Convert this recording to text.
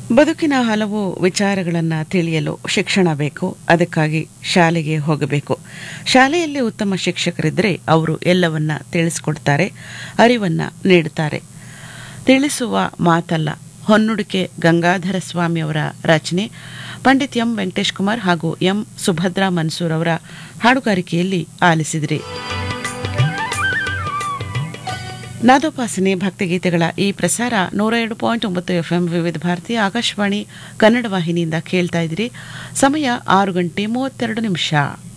ಬದುಕಿನ ಹಲವು ವಿಚಾರಗಳನ್ನು ತಿಳಿಯಲು ಶಿಕ್ಷಣ ಬೇಕು ಅದಕ್ಕಾಗಿ ಶಾಲೆಗೆ ಹೋಗಬೇಕು ಶಾಲೆಯಲ್ಲಿ ಉತ್ತಮ ಶಿಕ್ಷಕರಿದ್ದರೆ ಅವರು ಎಲ್ಲವನ್ನ ತಿಳಿಸ್ಕೊಡ್ತಾರೆ ಅರಿವನ್ನ ನೀಡುತ್ತಾರೆ ತಿಳಿಸುವ ಮಾತಲ್ಲ ಹೊನ್ನುಡಿಕೆ ಗಂಗಾಧರ ಸ್ವಾಮಿ ಅವರ ರಚನೆ ಪಂಡಿತ್ ಎಂ ವೆಂಕಟೇಶ್ ಕುಮಾರ್ ಹಾಗೂ ಎಂ ಸುಭದ್ರಾ ಮನ್ಸೂರ್ ಅವರ ಹಾಡುಗಾರಿಕೆಯಲ್ಲಿ ಆಲಿಸಿದಿರಿ ನಾದೋಪಾಸನೆ ಭಕ್ತಿಗೀತೆಗಳ ಈ ಪ್ರಸಾರ ನೂರ ಎರಡು ಪಾಯಿಂಟ್ ಒಂಬತ್ತು ಎಫ್ಎಂ ವಿವಿಧ ಭಾರತಿ ಆಕಾಶವಾಣಿ ಕನ್ನಡ ವಾಹಿನಿಯಿಂದ ಕೇಳ್ತಾ ಇದ್ದೀರಿ ಸಮಯ ಆರು ಗಂಟೆ ಮೂವತ್ತೆರಡು ನಿಮಿಷ